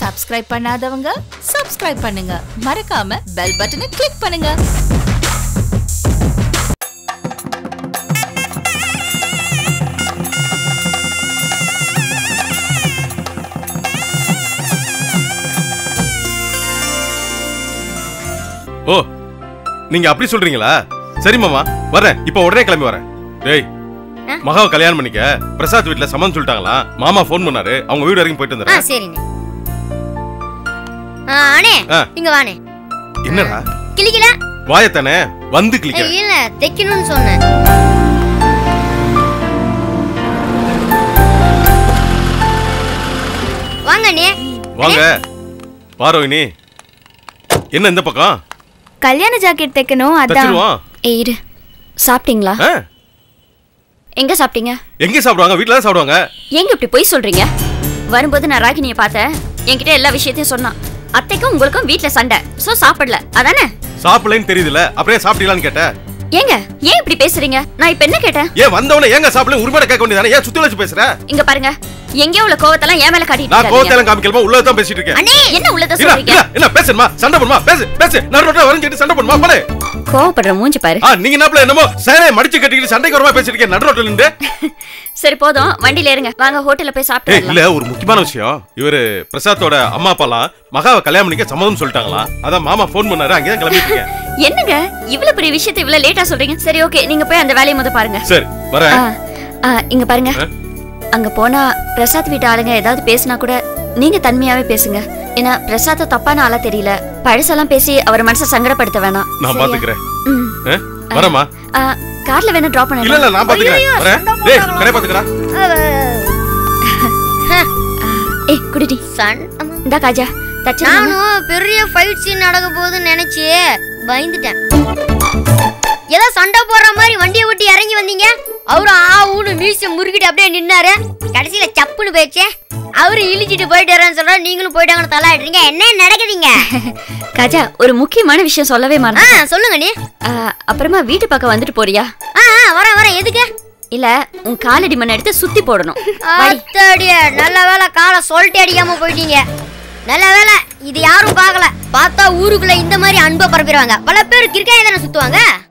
Subscribe பண்ணாதவங்க subscribe பண்ணுங்க மறக்காம பெல் பட்டனை கிளிக் பண்ணுங்க ஓ நீங்க அப்படி சொல்றீங்களா சரி மாமா வரேன் இப்போ உடனே கிளம்பி வரேன் டேய் ஆ? மகாவை கல்யாணம் பண்ணிக்க பிரசாத் வீட்ல சம்மன் சொல்லிட்டாங்களா மாமா ஃபோன் பண்ணாரு அவங்க வீடு வரைக்கும் போயிட்டு ஆ வந்துடுறேன் சரிண்ணே ஆ அண்ணே ஆ. இங்க வாண்ணே என்னடா கிளிக்கல வாயத்தானே வந்து கிளிக்கிறேன் இல்ல தைக்கணும்னு சொன்னேன் வாங்க அண்ணே வாங்க பாரோகினி என்ன இந்த பக்கம் கல்யாண ஜாக்கெட் தைக்கணும் அதான் தச்சிருவோம் ஏய், இரு சாப்பிட்டீங்களா ஆ? எங்க சாப்பிட்டீங்க எங்க சாப்பிடுவாங்க வீட்ல தான் சாப்பிடுவாங்க எங்க இப்படி போய் சொல்றீங்க வரும்போது நான் ராகினியை பார்த்தேன் என்கிட்ட எல்லா விஷயத்தையும் சொன்னான் அத்தைக்கும் உங்களுக்கும் வீட்ல சண்டை சோ சாப்பிடல அதானே சாப்பிடலன்னு தெரியுதுல அப்படியே சாப்பிட்டீங்களான்னு கேட்டேன் ஏங்க ஏன் இப்படி பேசுறீங்க நான் இப்ப என்ன கேட்டேன் ஏன் வந்தவனே ஏங்க சாப்பிடல உரிமையோட கேட்க வேண்டியதானே ஏன் சுத்தி வச்சு பேசுற இங்க பாருங்க எங்கேயோ உள்ள கோவத்தெல்லாம் என் மேல காட்டிட்டு நான் இருக்காதீங்க. கோவத்தையெல்லாம் காமிக்கலாமா உள்ளதான் பேசிட்டு இருக்கேன் அண்ணே என்ன உள்ளத இல்ல, சொல்றீங்க இல்ல, என்ன பேசுமா சண்டை பண்ணுமா பேசு பேசு நான் ரோட்ல வரைஞ்சிட்டு சண்டை பண்ணுமா போலே கோவப்படுற மூஞ்சி பாரு ஆ நீங்க நாப்ல என்னமோ சேரை மடிச்சு கட்டிக்கிட்டு சண்டைக்கு வரமா பேசிட்டு இருக்கேன் நடு ரோட்ல நின்று சரி போதும் வண்டியில ஏறுங்க வாங்க ஹோட்டல்ல போய் சாப்பிட்டு ஏய் வரலாம் இல்ல ஒரு முக்கியமான விஷயம் இவரு பிரசாத்தோட அம்மா அப்பாலாம் மகாவை கல்யாணம் பண்ணிக்க சம்மதம் சொல்லிட்டாங்களா அதான் மாமா ஃபோன் பண்ணாரு அங்கேதான் கிளம்பிட்டு இருக்கேன் என்னங்க இவ்வளவு பெரிய விஷயத்தை இவ்வளவு லேட்டா சொல்றீங்க சரி ஓகே நீங்க போய் அந்த வேலையை முத பாருங்க சரி வரேன் ஆ, ஆ, இங்க பாருங்க ஆ? அங்க போனா பிரசாத் வீட்டு ஆளுங்க ஏதாவது பேசினா கூட நீங்க தன்மையாவே பேசுங்க ஏன்னா பிரசாத்த தப்பான ஆளா தெரியல பழசெல்லாம் பேசி அவர் மனசை சங்கடப்படுத்த வேணாம் நான் சரியா? பாத்துக்கிறேன் ம். ஆ? வரேம்மா ஆ, கார்ல வேணா டிராப் இல்ல பண்ணி இல்ல நான் பாத்துக்கிறேன் வரேன் டேய் கடை பாத்துக்கடா ஏய் குடிடி சன் இந்தா காஜா தச்சு நானும் பெரிய ஃபைட் சீன் நடக்க போகுதுன்னு நினைச்சு பயந்துட்டேன் ஏதோ சண்டை போடுற மாதிரி வண்டியை விட்டு இறங்கி வந்தீங்க அவரு ஆ ஊனு மீச முறுக்கிட்டு அப்படியே நின்னாரு கடைசியில சப்புன்னு போயிடுச்சு அவரு இழிச்சிட்டு போயிட்டாருன்னு சொல்ற நீங்களும் போயிட்டாங்கன்னு தலாடுறீங்க என்ன நடக்குதுங்க காஜா ஒரு முக்கியமான விஷயம் சொல்லவே ஆ மாட்டேன் சொல்லுங்க நீ அப்புறமா வீட்டு பக்கம் வந்துட்டு போறியா ஆ ஆ, வரேன் வரேன் எதுக்கு இல்ல உன் காலடி மண்ணை எடுத்து சுத்தி போடணும் வாடி. அத்தாடிய நல்ல வேலை காலை சொல்லிட்டு அடிக்காம போயிட்டீங்க நல்ல வேலை இது யாரும் பார்க்கல பார்த்தா ஊருக்குள்ள இந்த மாதிரி அன்பை பரப்பிடுவாங்க பல பேர் கிரிக்கெட் தானே சுத்துவாங்க